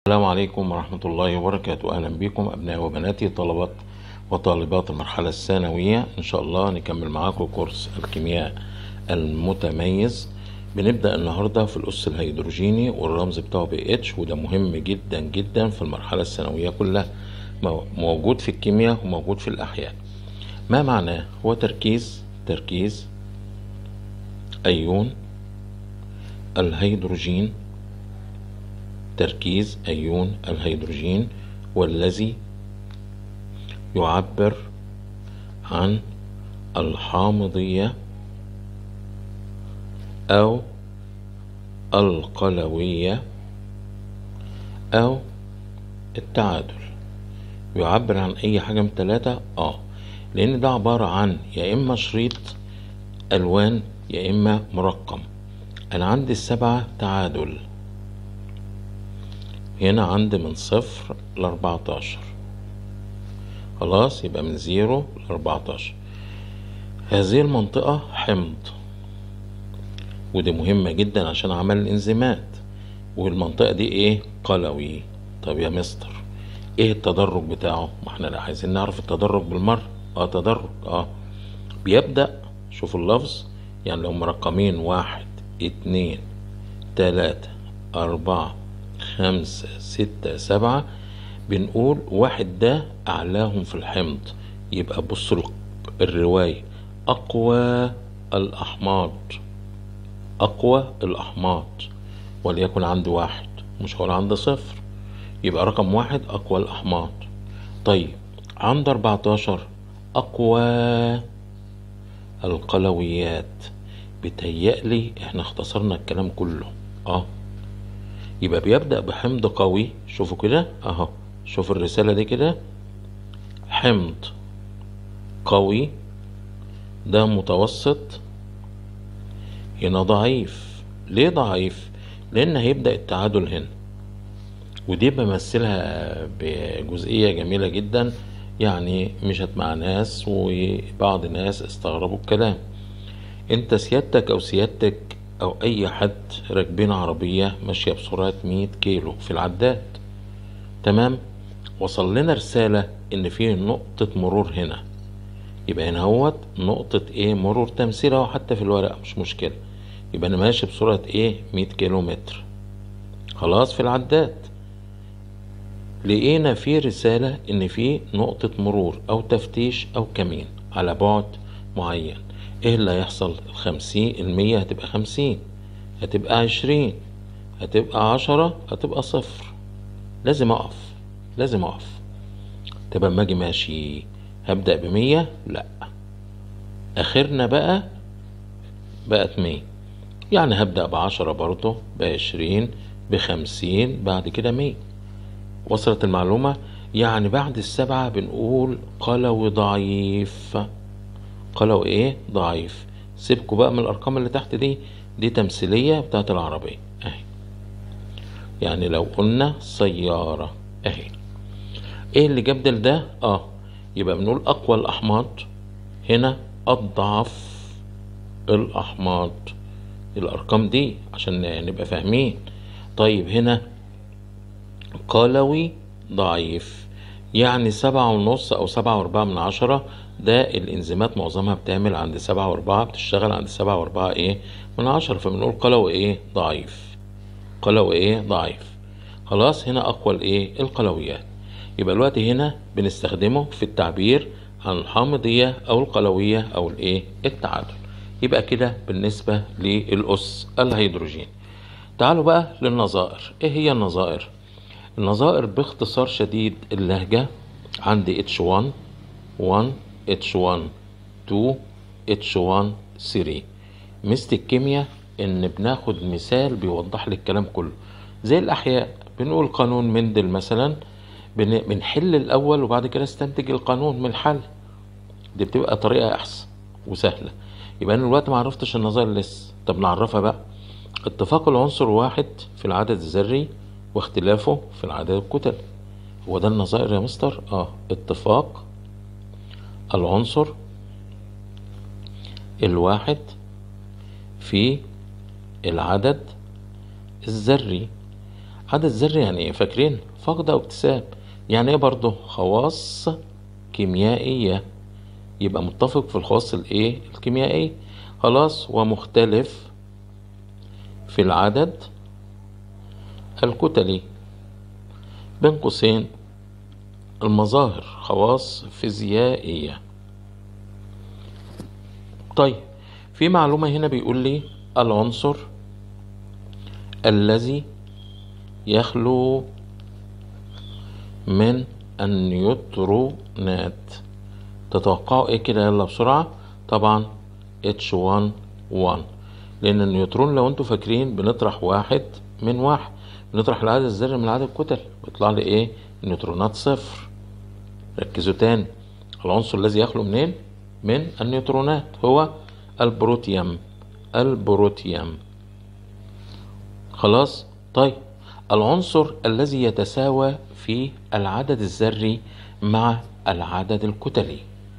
السلام عليكم ورحمة الله وبركاته أهلا بكم أبنائي وبناتي طلبة وطالبات المرحلة الثانوية إن شاء الله نكمل معاكم كورس الكيمياء المتميز بنبدأ النهاردة في الأس الهيدروجيني والرمز بتاعه بي اتش وده مهم جدا جدا في المرحلة الثانوية كلها مو- موجود في الكيمياء وموجود في الأحياء ما معناه هو تركيز تركيز أيون الهيدروجين تركيز أيون الهيدروجين والذي يعبر عن الحامضية أو القلوية أو التعادل يعبر عن أي حاجة من ثلاثة آه لأن ده عبارة عن يا إما شريط ألوان يا إما مرقم أنا عندي السبعة تعادل هنا عندي من صفر لأربعتاشر خلاص يبقى من زيرو لأربعتاشر هذه المنطقة حمض ودي مهمة جدا عشان عمل الانزيمات والمنطقة دي ايه قلوي طب يا مستر ايه التدرج بتاعه ما احنا لا عايزين نعرف التدرج بالمرة اه تدرج اه بيبدأ شوفوا اللفظ يعني لو مرقمين واحد اتنين تلاتة أربعة خمسة ستة سبعة بنقول واحد ده أعلاهم في الحمض يبقى بصوا ال- الرواية أقوى الأحماض أقوى الأحماض وليكن عندي واحد مش هقول عندي صفر يبقى رقم واحد أقوى الأحماض طيب عند 14 أقوى القلويات بتهيألي احنا اختصرنا الكلام كله اه يبقى بيبدأ بحمض قوي شوفوا كده اهو شوف الرسالة دي كده حمض قوي ده متوسط هنا ضعيف ليه ضعيف لان هيبدأ التعادل هنا ودي بمثلها بجزئية جميلة جدا يعني مشت مع ناس وبعض الناس استغربوا الكلام انت سيادتك او سيادتك او اي حد راكبين عربية ماشية بسرعة 100 كيلو في العداد تمام وصل لنا رسالة ان في نقطة مرور هنا يبقى هنا هوت نقطة ايه مرور تمثيل اهو حتى في الورقة مش مشكلة يبقى انا ماشي بسرعة ايه 100 كيلو متر خلاص في العداد لقينا في رسالة إن في نقطة مرور أو تفتيش أو كمين على بعد معين إيه اللي هيحصل الخمسين المية هتبقى خمسين هتبقى عشرين هتبقى عشرة هتبقى صفر لازم أقف لازم أقف طب أما أجي ماشي هبدأ بمية لأ آخرنا بقى بقت مية يعني هبدأ بعشرة برضه بعشرين بخمسين بعد كده مية وصلت المعلومة يعني بعد السبعة بنقول قلوي ضعيف قلوي ايه ضعيف سيبكوا بقى من الارقام اللي تحت دي دي تمثيلية بتاعت العربية اهي يعني لو قلنا سيارة اهي ايه اللي جاب ده لده اه يبقى بنقول اقوى الاحماض هنا اضعف الاحماض الارقام دي عشان نبقى فاهمين طيب هنا قلوي ضعيف يعني سبعة ونص أو سبعة وأربعة من عشرة ده الإنزيمات معظمها بتعمل عند سبعة وأربعة بتشتغل عند سبعة وأربعة إيه من عشرة فبنقول قلوي إيه ضعيف قلوي إيه ضعيف خلاص هنا أقوى الإيه القلويات يبقى الوقت هنا بنستخدمه في التعبير عن الحامضية أو القلوية أو الإيه التعادل يبقى كده بالنسبة للأس الهيدروجين تعالوا بقى للنظائر ايه هي النظائر النظائر باختصار شديد اللهجة عندي H1 1 H1 2 H1 3 ميزة الكيمياء ان بناخد مثال بيوضح لي الكلام كله زي الاحياء بنقول قانون مندل مثلا بن- بنحل الاول وبعد كده استنتج القانون من الحل دي بتبقى طريقة احسن وسهلة يبقى انا دلوقتي ما عرفتش النظائر لسه طب نعرفها بقى اتفاق العنصر واحد في العدد الذري واختلافه في العدد الكتل هو ده النظائر يا مستر اه اتفاق العنصر الواحد في العدد الذري عدد ذري يعني ايه فاكرين فقد او اكتساب يعني ايه برضه خواص كيميائية يبقى متفق في الخواص الايه الكيميائية خلاص ومختلف في العدد الكتلي بين قوسين المظاهر خواص فيزيائية طيب في معلومة هنا بيقول لي العنصر الذي يخلو من النيوترونات تتوقعوا ايه كده يلا بسرعة طبعا H1 1 لأن النيوترون لو انتوا فاكرين بنطرح واحد من واحد بنطرح العدد الذري من عدد الكتل بيطلع لي ايه النيوترونات صفر ركزوا تاني العنصر الذي يخلو منين من النيوترونات هو البروتيوم البروتيوم خلاص طيب العنصر الذي يتساوى في العدد الذري مع العدد الكتلي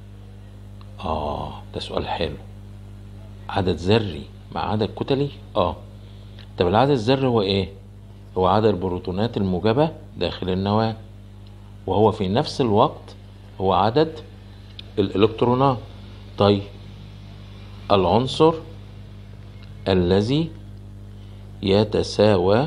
اه ده سؤال حلو عدد ذري مع عدد كتلي اه طب العدد الذري هو ايه هو عدد البروتونات الموجبة داخل النواة وهو في نفس الوقت هو عدد الإلكترونات طيب العنصر الذي يتساوى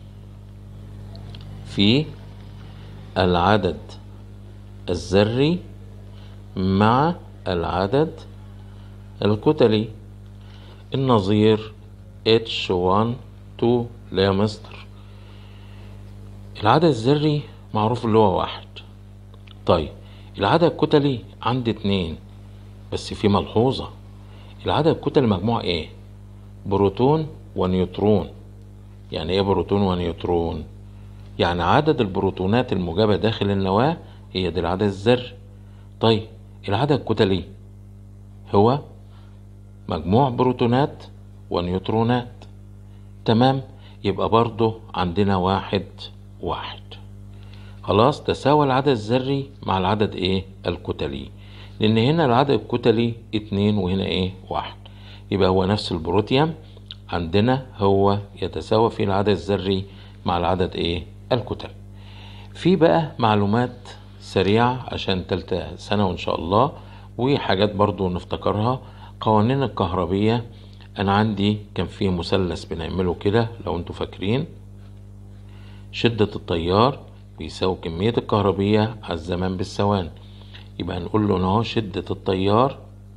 في العدد الذري مع العدد الكتلي النظير H1 2 لا يا مستر العدد الذري معروف اللي هو واحد طيب العدد الكتلي عندي اتنين بس في ملحوظة العدد الكتلي مجموعة ايه بروتون ونيوترون يعني ايه بروتون ونيوترون يعني عدد البروتونات الموجبة داخل النواة هي دي العدد الذري طيب العدد الكتلي هو مجموع بروتونات ونيوترونات تمام يبقى برضو عندنا واحد واحد خلاص تساوى العدد الذري مع العدد ايه الكتلي لان هنا العدد الكتلي اتنين وهنا ايه واحد يبقى هو نفس البروتيوم عندنا هو يتساوى في العدد الذري مع العدد ايه الكتل في بقى معلومات سريعة عشان تالتة سنة وإن شاء الله وحاجات برضو نفتكرها قوانين الكهربية أنا عندي كان فيه مثلث بنعمله كده لو انتوا فاكرين شدة التيار بيساوي كمية الكهربية على الزمان بالثواني يبقى نقول له اهو شدة التيار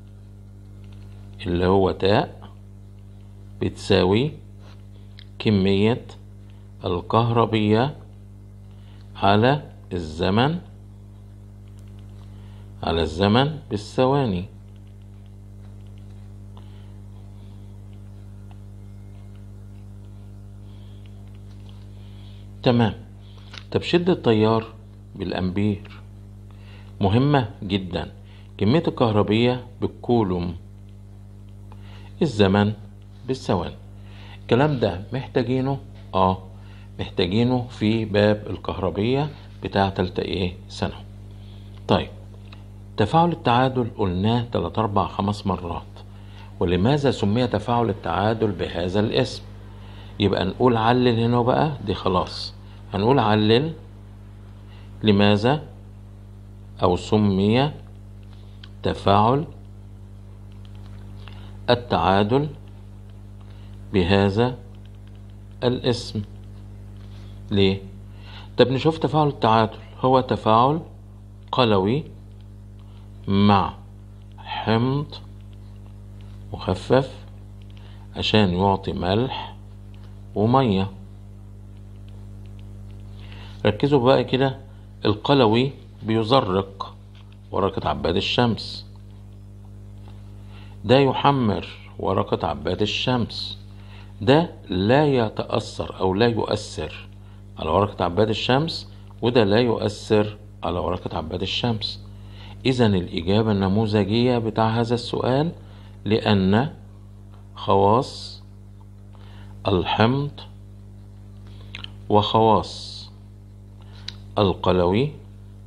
اللي هو تاء بتساوي كمية الكهربية على الزمن على الزمن بالثواني تمام طب شدة التيار بالأمبير مهمة جدا كمية الكهربية بالكولوم الزمن بالثواني الكلام ده محتاجينه اه محتاجينه في باب الكهربية بتاع تالتة ايه سنة طيب تفاعل التعادل قلناه تلات اربع خمس مرات ولماذا سمي تفاعل التعادل بهذا الاسم يبقى نقول علل هنا بقى دي خلاص هنقول علل لماذا او سمي تفاعل التعادل بهذا الاسم ليه طب نشوف تفاعل التعادل هو تفاعل قلوي مع حمض مخفف عشان يعطي ملح ومية ركزوا بقى كده القلوي بيزرق ورقة عباد الشمس ده يحمر ورقة عباد الشمس ده لا يتأثر أو لا يؤثر على ورقة عباد الشمس وده لا يؤثر على ورقة عباد الشمس إذا الإجابة النموذجية بتاع هذا السؤال لأن خواص الحمض وخواص القلوي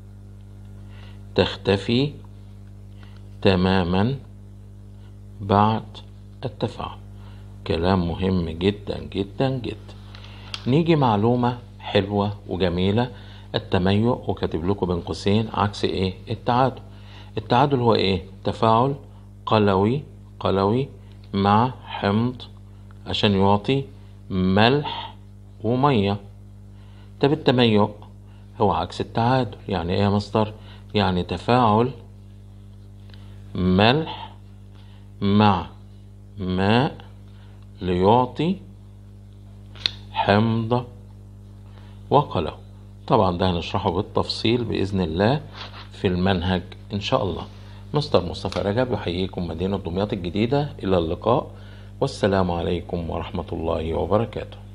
تختفي تماما بعد التفاعل كلام مهم جدا جدا جدا نيجي معلومة حلوة وجميلة التميؤ وكاتب لكم بين قوسين عكس ايه التعادل التعادل هو ايه تفاعل قلوي قلوي مع حمض عشان يعطي ملح ومية طب التميؤ هو عكس التعادل يعني ايه يا مستر يعني تفاعل ملح مع ماء ليعطي حمض وقلو طبعا ده هنشرحه بالتفصيل بإذن الله في المنهج إن شاء الله مستر مصطفى رجب يحييكم مدينة دمياط الجديدة إلى اللقاء والسلام عليكم ورحمة الله وبركاته